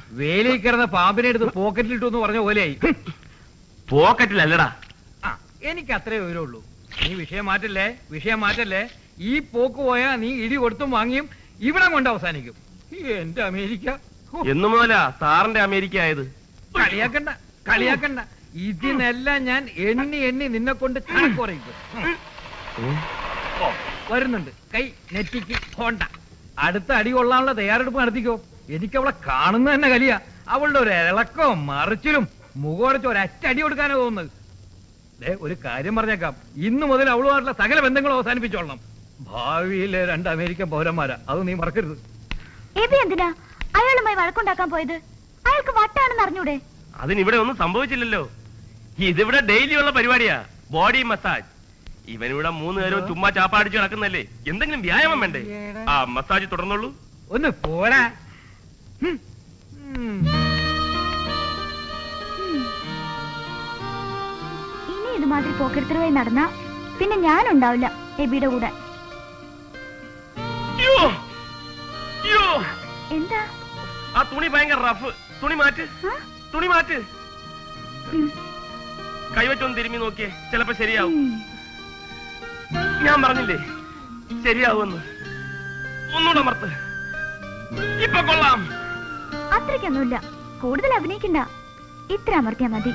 വേലിയിൽ കിടന്ന പാമ്പിനെ എടുത്ത് പോക്കറ്റിലിട്ടു എന്ന് പറഞ്ഞ പോലെയായി പോക്കറ്റിലല്ലടാ ആ എനിക്ക് അത്രേ വിവരമുള്ളൂ നീ വിഷയം മാറ്റല്ലേ വിഷയം മാറ്റല്ലേ ഈ പോക്ക് പോയാ നീ ഇടി കൊടുത്തും വാങ്ങിയും ഇവിടെ കൊണ്ട് അവസാനിക്കും ഈ എന്റെ അമേരിക്ക ഹോ, എന്നു മുതലാ സാറിന്റെ അമേരിക്ക ആയത് കളിയാക്കണ്ട കളിയാക്കണ്ട ഇതിനെല്ലാം ഞാൻ എണ്ണി എണ്ണി നിന്നെ കൊണ്ട് കണക്ക് പറയിക്കും ഓ, വരുന്നുണ്ട് കൈ നെറ്റിക്ക് ഹോണ്ട അടുത്ത അടി കൊള്ളാനുള്ള തയ്യാറെടുപ്പ് നടത്തിക്കോ എനിക്ക് അവളെ കാണുന്ന തന്നെ കലിയ അവളുടെ ഒരു ഇളക്കവും മറിച്ചിലും മുഖമടച്ച് ഒരറ്റ അടി കൊടുക്കാനാ തോന്നുന്നത് ദേ ഒരു കാര്യം പറഞ്ഞേക്കാം ഇന്നു മുതൽ അവളുമായിട്ടുള്ള സകല ബന്ധങ്ങളും അവസാനിപ്പിച്ചോളണം ഭാവിയിലെ രണ്ട് അമേരിക്കൻ പൗരന്മാരാ അത് നീ മറക്കരുത് എബി എന്തിനാ അയാളുമായി വഴക്കുണ്ടാക്കാൻ പോയത് അയാൾക്ക് വട്ടാണെന്ന് അറിഞ്ഞൂടെ അതിനിവിടെ ഒന്നും സംഭവിച്ചില്ലല്ലോ ഇതിവിടെ ഡെയിലി ഉള്ള പരിപാടിയാ ബോഡി മസാജ് ഇവനിവിടെ മൂന്ന് നേരവും ചുമ്മാ ചാപ്പാടിച്ച് നടക്കുന്നല്ലേ എന്തെങ്കിലും വ്യായാമം വേണ്ടേ ആ മസാജ് തുടർന്നുള്ളൂ ഒന്ന് പോരാ ഹും. ഉം. ഇനി ഇതുമാതിരി പോക്കെടുത്തിട്ട് പോയി നടന്ന പിന്നെ ഞാനുണ്ടാവില്ല എബിയുടെ കൂടെ അയ്യോ! അയ്യോ! എന്താ ആ തുണി ഭയങ്കര റഫ് തുണി മാറ്റ് ആ? തുണി മാറ്റ് ഉം. കൈവച്ചൊന്ന് തിരുമ്മി നോക്കിയേ ചിലപ്പോ ശരിയാവും ഉം. ഞാൻ പറഞ്ഞില്ലേ ശരിയാവുമെന്ന് ഒന്നുകൂടെ മർത്ത് ഇപ്പൊ കൊള്ളാം അത്രയ്ക്കൊന്നുമില്ല കൂടുതൽ അഭിനയിക്കണ്ട ഇത്ര അമർത്തിയാ മതി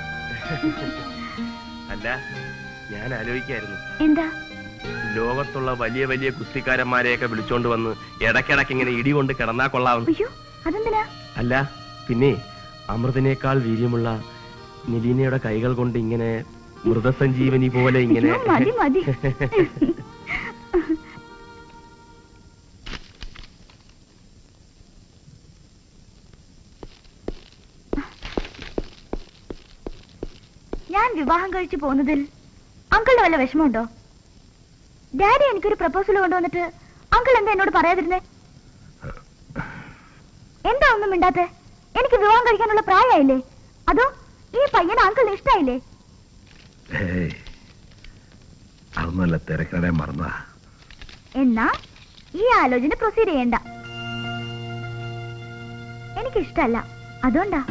അല്ല ഞാൻ ആലോചിക്കായിരുന്നു എന്താ ലോകത്തുള്ള വലിയ വലിയ കുസ്തിക്കാരന്മാരെയൊക്കെ വിളിച്ചോണ്ട് വന്ന് ഇടയ്ക്കിടയ്ക്ക് ഇങ്ങനെ ഇടി കൊണ്ട് കിടന്നാ കൊള്ളാവുന്നു അയ്യോ അതെന്തിനാ അല്ല പിന്നെ അമൃതിനേക്കാൾ വീര്യമുള്ള നിലീനയുടെ കൈകൾ കൊണ്ട് ഇങ്ങനെ മൃതസഞ്ജീവനി പോലെ ഇങ്ങനെ അയ്യോ, മതി മതി ഞാൻ വിവാഹം കഴിച്ചു പോകുന്നതിൽ അങ്കിളിന് വല്ല വിഷമമുണ്ടോ ഡാഡി എനിക്കൊരു പ്രപ്പോസൽ കൊണ്ടുവന്നിട്ട് അങ്കിൾ എന്താ എന്നോട് പറയാതിരുന്നേ എന്താ ഒന്നും മിണ്ടാത്തെ എനിക്ക് വിവാഹം കഴിക്കാനുള്ള പ്രായമായില്ലേ അതോ ഈ പയ്യന് അങ്കിളിന് ഇഷ്ടായില്ലേ ഏയ് അതൊന്നുമല്ല തിരക്കടെ മറന്ന എന്നാ ഈ ആലോചന പ്രൊസീഡ് ചെയ്യണ്ട എനിക്കിഷ്ടല്ല അതുകൊണ്ടാ